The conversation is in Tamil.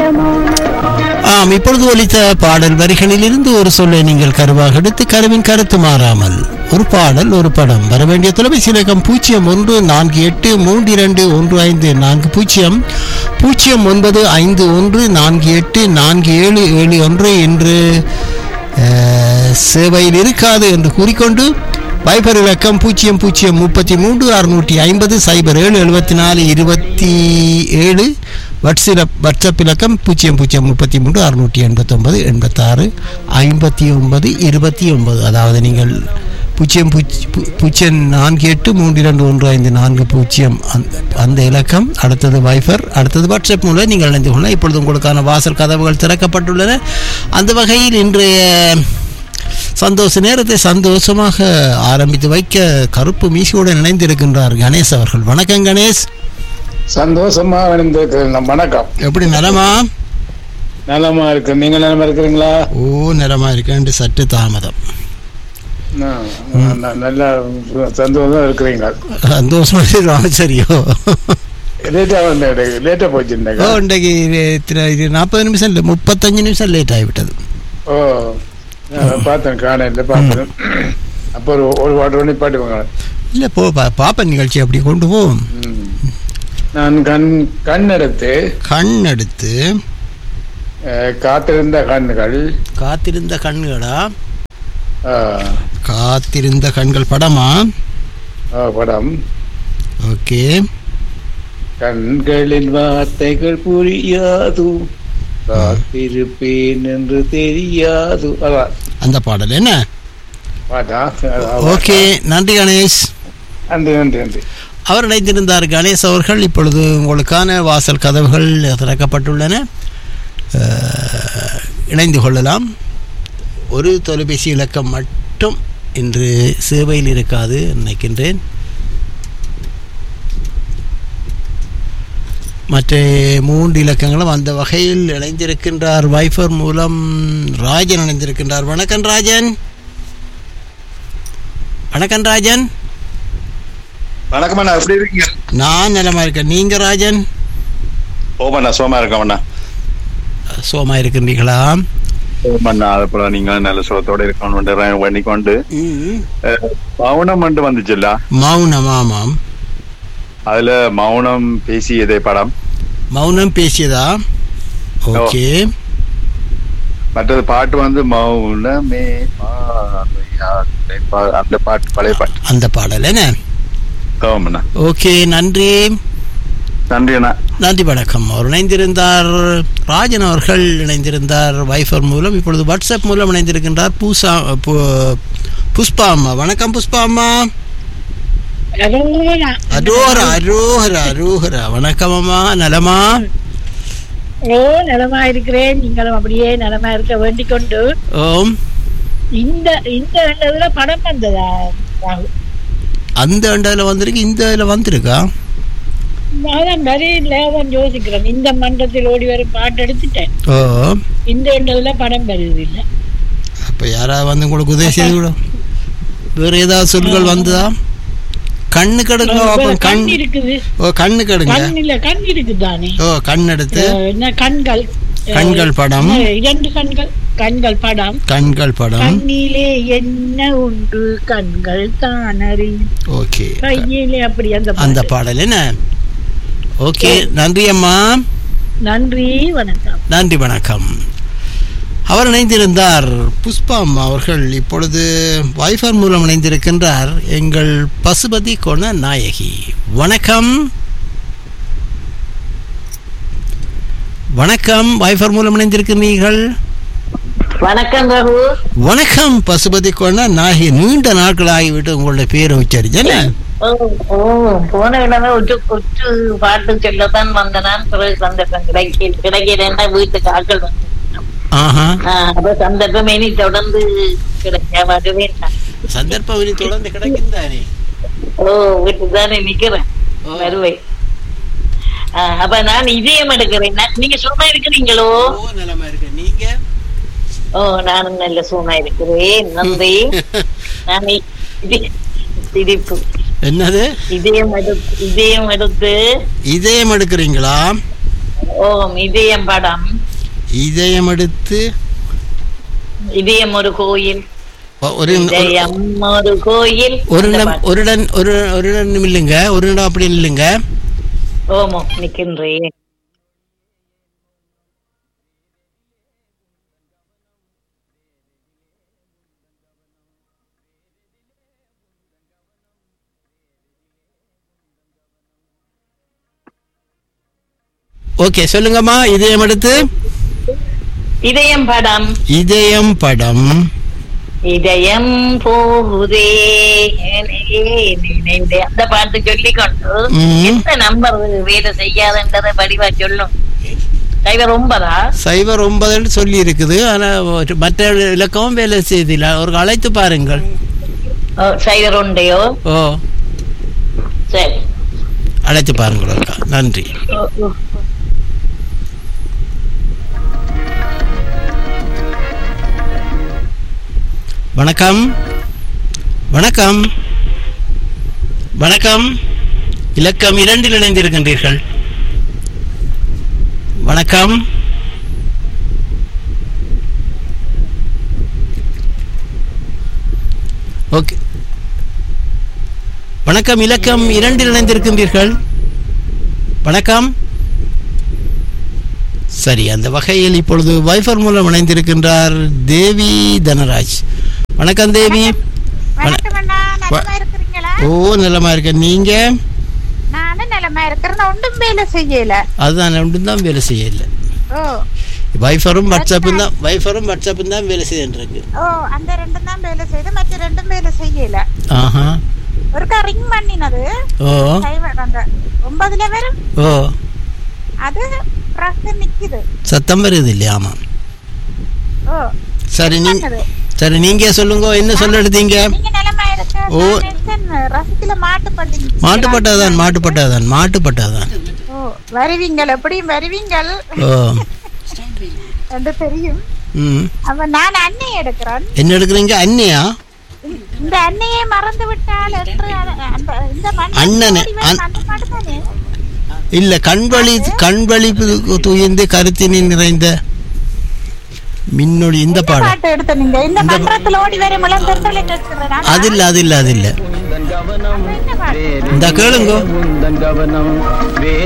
ஆம் இப்பொழுது ஒலித்த பாடல் வரிகளிலிருந்து ஒரு சொல்லை நீங்கள் கருவாக எடுத்து கருவின் கருத்து மாறாமல் ஒரு பாடல் ஒரு படம் வர வேண்டிய தொலைபேசி இலக்கம் பூஜ்ஜியம் ஒன்று நான்கு எட்டு மூன்று இரண்டு ஒன்று ஐந்து நான்கு பூஜ்ஜியம் பூஜ்ஜியம் ஒன்பது ஐந்து ஒன்று நான்கு எட்டு நான்கு ஏழு ஏழு ஒன்று என்று அஹ், சேவையில் இருக்காது என்று கூறிக்கொண்டு வைபர் இலக்கம் பூஜ்ஜியம் பூஜ்ஜியம் முப்பத்தி மூன்று அறுநூற்றி ஐம்பது சைபர் ஏழு எழுபத்தி நாலு இருபத்தி ஏழு வாட்ஸ்அப் வாட்ஸ்அப் இலக்கம் பூஜ்ஜியம் பூஜ்ஜியம் முப்பத்தி மூன்று அறுநூற்றி எண்பத்தொம்பது எண்பத்தாறு ஐம்பத்தி ஒன்பது இருபத்தி ஒன்பது அதாவது நீங்கள் பூஜ்ஜியம் பூஜ்~ பூ- பூஜ்ஜியம் நான்கு எட்டு மூன்று இரண்டு ஒன்று ஐந்து நான்கு பூஜ்ஜியம் அந்த அந்த இலக்கம் அடுத்தது வைஃபர் அடுத்தது வாட்ஸ்அப் மூலம் நீங்கள் இணைந்து கொள்ளலாம் இப்பொழுது உங்களுக்கான வாசல் கதவுகள் திறக்கப்பட்டுள்ளன அந்த வகையில் இன்றைய சந்தோஷ நேரத்தை சந்தோஷமாக ஆரம்பித்து வைக்க கருப்பு மீசியுடன் இணைந்திருக்கின்றார் கணேஷ் அவர்கள் வணக்கம் கணேஷ் சந்தோஷமா இணைந்திருக்கிறேன் வணக்கம் எப்படி நலமா நலமா இருக்கு நீங்க நலமா இருக்கிறீங்களா ஓ நலமா இருக்கேன் சற்று தாமதம் ந- ந- நல்லா சந்தோஷமா இருக்கிறீங்க சந்தோஷமா ராமச்சரியோ லேட்டா வந்து லேட்டா போச்சு ஓ இன்னைக்கு. இன்றைக்கு இது- இது நாற்பது நிமிஷம் இல்லை முப்பத்தஞ்சு நிமிஷம் லேட் ஆகிவிட்டது ஓ நான் பார்த்தேன் காணையில பார்த்தேன் அப்போ ஒரு ஒரு வாட்டர் பண்ணி பாட்டுவாங்க இல்லை போ பா பாப்பன் நிகழ்ச்சி அப்படி கொண்டு போவோம் நான் கண் கண் எடுத்து கண் எடுத்து அஹ், காத்திருந்த கண்கள் காத்திருந்த கண்களா அஹ், காத்திருந்த கண்கள் படமா அஹ், படம் ஓகே கண்களின் வார்த்தைகள் புரியாது காத்திருப்பேன் என்று தெரியாது அதான் அந்த பாடல் என்ன பாட்டா ஓகே நன்றி கணேஷ் நன்றி நன்றி நன்றி அவர் இணைந்திருந்தார் கணேஷ் அவர்கள் இப்பொழுது உங்களுக்கான வாசல் கதவுகள் திறக்கப்பட்டுள்ளன அஹ், இணைந்து கொள்ளலாம் ஒரு தொலைபேசி இலக்கம் மட்டும் இன்று சேவையில் இருக்காது நினைக்கின்றேன் மற்ற மூன்று இலக்கங்களும் அந்த வகையில் இணைந்திருக்கின்றார் வைஃபர் மூலம் ராஜன் இணைந்திருக்கின்றார் வணக்கம் ராஜன் வணக்கம் ராஜன் வணக்கம் அண்ணா எப்படி இருக்கீங்க நான் நலமா இருக்கேன் நீங்க ராஜன் ஓமண்ணா சோமா இருக்கோம்ண்ணா சோமா இருக்கின்றீங்களா ஓமண்ணா அது போல நீங்க நல்ல சுகத்தோட இருக்கணும் பண்ணிக்கொண்டு அஹ், மௌனம் வந்து வந்துச்சுல்ல மௌனம் ஆமாம் அதுல மௌனம் பேசியதே படம் மௌனம் பேசியதா ஓகே மற்றது பாட்டு வந்து மௌனமே பார்வையாதே பா- அந்த பாட்டு பழைய பாட்டு அந்த பாடல் என்ன ஓமண்ணா ஓகே நன்றி நன்றி அண்ணா நன்றி வணக்கம் அவர் இணைந்திருந்தார் ராஜன் அவர்கள் இணைந்திருந்தார் வைஃபர் மூலம் இப்பொழுது வாட்ஸ்அப் மூலம் இணைந்திருக்கின்றார் பூசா பு- புஷ்பா அம்மா வணக்கம் புஷ்பா அம்மா அரோரா. அரோஹரா அரோஹரா அரோஹரா வணக்கம் அம்மா நலமா ஓ நலமா இருக்கிறேன் நீங்களும் அப்படியே நலமா இருக்க வேண்டிக் கொண்டு ஓம் இந்த இந்த இதுல படம் வந்ததா ராகுல்? அந்த அண்டத்தில் வந்திருக்கு இந்த இதில் வந்திருக்கா அதான் வரையில தான் யோசிக்கிறேன் இந்த மன்றத்தில் ஓடி வரும் பாட்டு எடுத்துட்டேன் ஓ இந்த இடத்துல படம் வருது இல்ல அப்போ யாராவது வந்து உங்களுக்கு உதவி செய்து கூட வேறு ஏதாவது சொல்கள் வந்ததா கண்ணு கடுங்க பார்ப்போம் கண் கண் இருக்குது ஓ கண்ணு கடுங்க கண் இல்ல கண் இருக்குதானே ஓ கண் எடுத்து அஹ், என்ன கண்கள் கண்கள் படம் அஹ், இரண்டு கண்கள் கண்கள் படம் கண்கள் படம் கண்ணிலே என்ன உண்டு கண்கள் தானறி ஓகே கையிலே அப்படி அந்த அந்த பாட்டு. பாடல் என்ன ஓகே நன்றி அம்மா நன்றி வணக்கம் நன்றி வணக்கம் அவர் இணைந்திருந்தார் புஷ்பா அம்மா அவர்கள் இப்பொழுது வைஃபர் மூலம் இணைந்திருக்கின்றார் எங்கள் பசுபதி கொண நாயகி வணக்கம் வணக்கம் வைஃபர் மூலம் இணைந்திருக்கிறீர்கள் வணக்கம் ரகு வணக்கம் பசுபதி கொண நாயகி நீண்ட நாட்கள் ஆகிவிட்டு உங்களுடைய பேரை உச்சரிச்சு என்ன ஓ ஓ போன இடமே ஒற்று ஒற்று பாட்டு சொல்லத்தான் வந்தனான் பிறகு சந்தர்ப்பம் கிடைக்க கிடைக்கிறேன்னா வீட்டுக்கு ஆட்கள் வந்து ஆஹா அப்ப சந்தர்ப்பம் இனி தொடர்ந்து கிடைக்க வருவேன் சந்தர்ப்பம் இனி தொடர்ந்து கிடைக்கின்றானே ஓ வீட்டுக்கு தானே நிக்கிறேன் வருவேன் ஆ, அப்ப நான் இதயம் எடுக்கிறேன் நான்- நீங்க சும்மா இருக்கிறீங்களோ ஓ நலமா இருக்கு நீங்க ஓ நானும் நல்ல சும்மா இருக்கிறேன் நன்றி நான் இ- இது- சிரிப்பு என்னது இதயம் எடுத்து இதயம் எடுத்து இதயம் எடுக்கிறீங்களா ஓம் இதயம் படம் இதயம் எடுத்து இதயம் ஒரு கோயில் ஒ- ஒரு ஒரு- இதயம் ஒரு கோயில் ஒரு அந்த இடம் பாட்டு. ஒரு இடம் ஒரு ஒரு இடம் இல்லைங்க ஒரு இடம் அப்படி இல்லைங்க ஓமோ நிக்கின்றேன் ஓகே சொல்லுங்கம்மா இதயம் எடுத்து இதயம் படம் இதயம் படம் இதயம் போகுதே நினைந்தே அந்த பாட்டு சொல்லிக் கொண்டு ம். எந்த நம்பர் வேலை செய்யாதுன்றதை படிவா சொல்லும் சைவர் ஒன்பதா சைபர் ஒன்பதுன்னு சொல்லி இருக்குது ஆனா ஒரு மற்ற இலக்கமும் வேலை செய்தில்லை ஒரு அழைத்து பாருங்கள் ஓ, சைவர் உண்டையோ ஓ சரி அழைத்து பாருங்கள் ஒருக்கா. நன்றி ஓ, ஓ. வணக்கம் வணக்கம் வணக்கம் இலக்கம் இரண்டில் இணைந்திருக்கின்றீர்கள் வணக்கம் ஓகே வணக்கம் இலக்கம் இரண்டில் இணைந்திருக்கின்றீர்கள் வணக்கம் சரி அந்த வகையில் இப்பொழுது வைஃபர் மூலம் இணைந்திருக்கின்றார் தேவி தனராஜ் வணக்கம் தேவி வணக்கம் அண்ணா வ- நலமா இருக்கிறீங்களா ஓ நலமா இருக்க நீங்க நானும் நலமா இருக்கிறேன் நான் ஒன்றும் வேலை செய்யல அதுதான் ஒன்றும் தான் வேலை செய்யல ஓ வைஃபரும் வாட்ஸ்அப்பும் தான் வைஃபரும் வாட்ஸ்அப்பும் தான் வேலை செய்யிருக்கு ஓ அந்த ரெண்டும் தான் வேலை செய்து மற்ற ரெண்டும் வேலை செய்யல ஆஹா ஒருக்கா ரிங் பண்ணினது ஓ சைவர் அந்த ஒன்பதுல வரும் ஓ அது பிறகு நிக்குது சத்தம் வருது இல்லையா ஆமா ஓ சரி நீ பண்ணது. சரி நீங்க சொல்லுங்க என்ன சொல்ல எடுத்தீங்க நீங்க நலமா இருக்க ஓ. நான் நினைச்சேன் ரசத்துல மாட்டுப்பட்டி நிக்குது. மாட்டுப்பட்டாதான் மாட்டுப்பட்டாதான் மாட்டுப்பட்டாதான் ஓ வருவீங்கள் எப்படியும் வருவீங்கள் ஓ என்று தெரியும் ம் அவன் நான் அன்னை எடுக்கிறேன் என்ன எடுக்கிறீங்க அண்ணியா இந்த அன்னையை மறந்து விட்டால் என்று அ- அந்த இந்த மண் அண்ணனே, ஓடி வரும் அண்- அந்த பாட்டுதானே? இல்ல கண்வழி கண்வழி துயர்ந்து கருத்தினில் நிறைந்த மின்னொளி இந்த இந்த பாடம் பாட்டு எடுத்த நீங்க இந்த மன்றத்துல ஓடி வரும் இளந்தென்றலை கேட்கிறேன் நான். அது இல்ல அது இல்ல அது இல்ல அப்ப என்ன பாட்டு இந்த கேளுங்க உந்தன் கவனம் வேறு